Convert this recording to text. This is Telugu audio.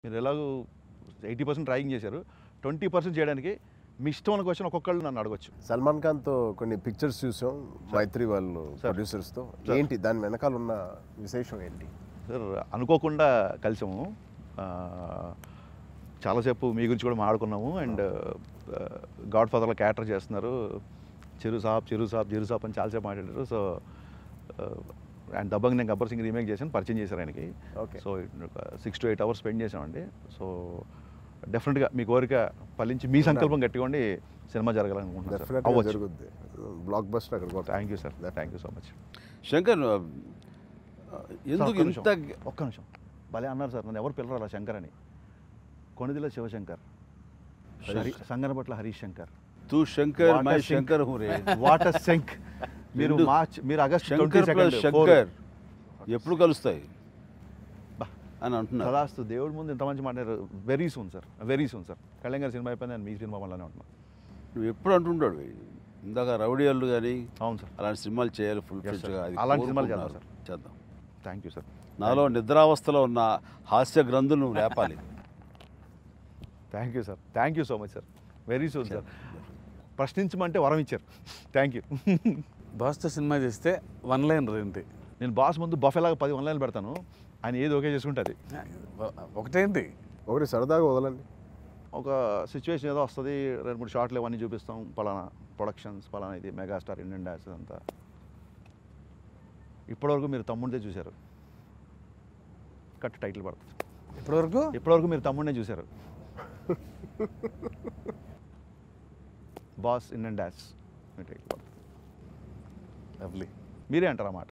మీరు ఎలాగో ఎయిటీ పర్సెంట్ డ్రాయింగ్ చేశారు ట్వంటీ పర్సెంట్ చేయడానికి మీ ఇష్టం అన్న క్వశ్చన్ ఒక్కొక్కళ్ళు నన్ను అడగొచ్చు సల్మాన్ ఖాన్తో కొన్ని పిక్చర్స్ చూసాం మైత్రి వాళ్ళు ప్రొడ్యూసర్స్తో ఏంటి దాని వెనకాల ఉన్న విశేషం ఏంటి సార్ అనుకోకుండా కలిసాము ఆ, చాలాసేపు మీ గురించి కూడా మాట్లాడుకున్నాము అండ్ గాడ్ ఫాదర్లో క్యారెక్టర్ చేస్తున్నారు చిరు సాబ్ చిరు సాబ్ చిరు సాబ్ అని చాలాసేపు మాట్లాడారు సో అండ్ దబ్బంగ్ నేను గబ్బర్ సింగ్ రీమేక్ చేశాను పరిచయం చేశారు ఆయనకి Okay. So six to eight hours spend చేసామండి సో డెఫినెట్గా మీ కోరిక ఫలించి మీ సంకల్పం గట్టిగా ఉండి సినిమా జరగాలనుకుంటున్నాను సార్. డెఫినెట్గా అవ్వచ్చు జరుగుద్ది బ్లాక్ బస్టర్ అక్కడ కొట్ట thank you sir thank you so much Shankar ఆ, ఎందుకు ఒక్క నిమిషం, ఇంత ఒక్క నిమిషం భలే అన్నారు సార్ నన్ను ఎవరు పిల్లరా శంకర్ అని కొణిదిల శివశంకర్ హరి- సంగనపట్ల హరీష్ శంకర్ తూ Shankar What a my sync. Shankar hooray what శంక్ మీరు రెండు- మార్చ్ మీరు August twenty Shankar plus Shankar ఎప్పుడు కలుస్తాయి బా. అని అంటున్నారు సదాస్తు దేవుడి ముందు ఇంత మంచి మాట్లాడారు very soon sir very soon sir Kalyan గారి సినిమా అయిపోయింది నేను మీ సినిమా వల్లనే ఉంటున్నాను నువ్వు ఎప్పుడు అంటుంటాడు ఇందాక రౌడీ వాళ్ళు కానీ అవును సార్ అలాంటి సినిమాలు చేయాలి ఫుల్ Yes, sir. ఫ్లెడ్జ్గా అది అలాంటి సినిమాలు చేద్దాం, కోరుకుంటున్నారు. చేద్దాం థ్యాంక్ యూ సార్ నాలో నిద్రావస్థలో ఉన్న హాస్య గ్రంథులు నువ్వు లేపాలి thank you sir thank you so much sir very soon sir ప్రశ్నించమంటే వరం ఇచ్చారు థ్యాంక్ యూ బాస్తో సినిమా చేస్తే వన్ లైన్ ఏంటి నేను బాస్ ముందు బఫెలాగా పది వన్లైన్లు పెడతాను ఆయన ఏది ఓకే చేసుకుంటుంది ఒకటేంటి ఒకటి సరదాగా వదలండి ఒక సిచ్యువేషన్ ఏదో వస్తుంది రెండు మూడు షార్ట్లు ఇవన్నీ చూపిస్తాం పలానా ప్రొడక్షన్స్ పలానా ఇది మెగాస్టార్ ఇండియన్ డాన్స్ అంతా ఇప్పటివరకు మీరు తమ్ముడిదే చూశారు కట్ టైటిల్ పడుతుంది ఇప్పటివరకు ఇప్పటివరకు మీరు తమ్ముడినే చూశారు బాస్ ఇండియన్ డాన్స్ మీ టైటిల్ పడుతుంది లవ్లీ మీరే అంటారు అన్నమాట